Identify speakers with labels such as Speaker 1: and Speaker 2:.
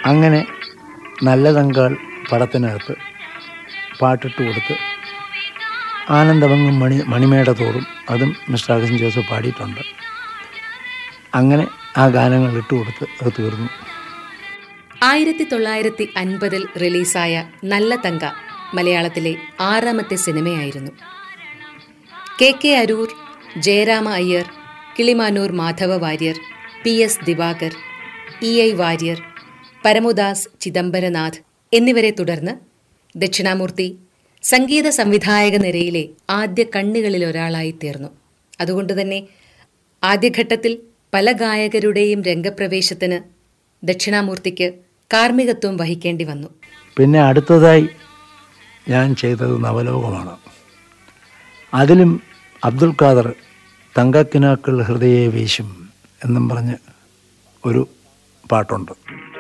Speaker 1: അങ്ങനെ നല്ല തങ്കാൾ പടത്തിനകത്ത് പാട്ടിട്ട് കൊടുത്ത് ആനന്ദമങ്ങും മണി മണിമേട തോറും അതും മിസ്റ്റർ അഗസ്റ്റിൻ ജോസഫ് പാടിയിട്ടുണ്ട് അങ്ങനെ ആ ഗാനങ്ങൾ ഇട്ട് കൊടുത്ത് അത് തീർന്നു
Speaker 2: ആയിരത്തി തൊള്ളായിരത്തി അൻപതിൽ റിലീസായ നല്ല തങ്ക മലയാളത്തിലെ ആറാമത്തെ സിനിമയായിരുന്നു K K Aroor Jayarama Iyer Kilimanoor Madhava Warrier P S Diwakar E I Warrier Paramudas Chidambaranath എന്നിവരെ തുടർന്ന് ദക്ഷിണാമൂർത്തി സംഗീത സംവിധായക നിരയിലെ ആദ്യ കണ്ണുകളിലൊരാളായി തീർന്നു അതുകൊണ്ടുതന്നെ ആദ്യഘട്ടത്തിൽ പല ഗായകരുടെയും രംഗപ്രവേശത്തിന് ദക്ഷിണാമൂർത്തിക്ക് കാർമ്മികത്വം വഹിക്കേണ്ടി വന്നു
Speaker 1: പിന്നെ അടുത്തതായി ഞാൻ ചെയ്തത് നവലോകമാണ് അതിലും അബ്ദുൽ ഖാദർ തങ്കക്കിനാക്കൾ ഹൃദയെ വീശും എന്നും പറഞ്ഞ് ഒരു പാട്ടുണ്ട്